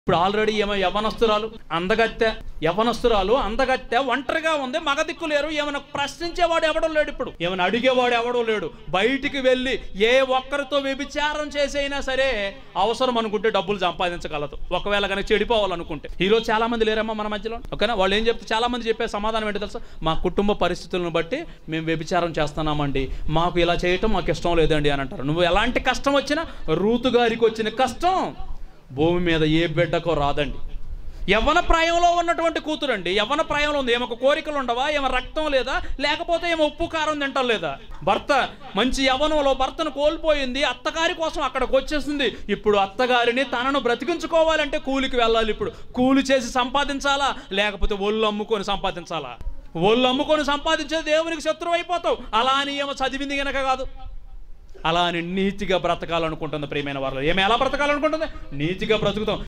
ఇప్పుడు ఆల్రెడీ ఏమో యవనస్తురాలు అందగత్తె యవనస్తురాలు అందగత్తె ఒంటరిగా ఉంది మగ దిక్కు లేరు ఏమైనా ప్రశ్నించేవాడు ఎవడో లేడు ఇప్పుడు ఏమైనా అడిగేవాడు ఎవడో లేడు బయటికి వెళ్ళి ఏ ఒక్కరితో వ్యభిచారం చేసైనా సరే అవసరం అనుకుంటే డబ్బులు సంపాదించగలదు ఒకవేళ కనుక చెడిపోవాలనుకుంటే ఈరోజు చాలా మంది లేరమ్మా మన మధ్యలో ఓకేనా వాళ్ళు ఏం చెప్తే చాలా మంది చెప్పే సమాధానం ఏంటి తెలుసా మా కుటుంబ పరిస్థితులను బట్టి మేము వ్యభిచారం చేస్తున్నామండి మాకు ఇలా చేయటం మాకు ఇష్టం లేదండి అని అంటారు నువ్వు ఎలాంటి కష్టం వచ్చినా రూతు గారికి వచ్చిన కష్టం భూమి మీద ఏ బిడ్డకో రాదండి యవ్వన ప్రాయంలో ఉన్నటువంటి కూతురండి యవ్వన ప్రాయంలో ఉంది ఏమొక కోరికలు ఉండవా ఏమో రక్తం లేదా లేకపోతే ఏమో ఉప్పు కారం తింటం లేదా భర్త మంచి యవ్వనంలో భర్తను కోల్పోయింది అత్తగారి కోసం అక్కడికి వచ్చేసింది ఇప్పుడు అత్తగారిని తనను బ్రతికించుకోవాలంటే కూలికి వెళ్ళాలి ఇప్పుడు కూలి చేసి సంపాదించాలా లేకపోతే ఒళ్ళు అమ్ముకొని సంపాదించాలా ఒళ్ళు అమ్ముకొని సంపాదించేది దేవునికి శత్రువు అయిపోతావు అలా అని ఏమో చదివింది గనక కాదు అలా అని నీతిగా బ్రతకాలనుకుంటుంది ప్రియమైన వాళ్ళు ఏమి ఎలా బ్రతకాలనుకుంటుంది నీతిగా బ్రతుకుతాం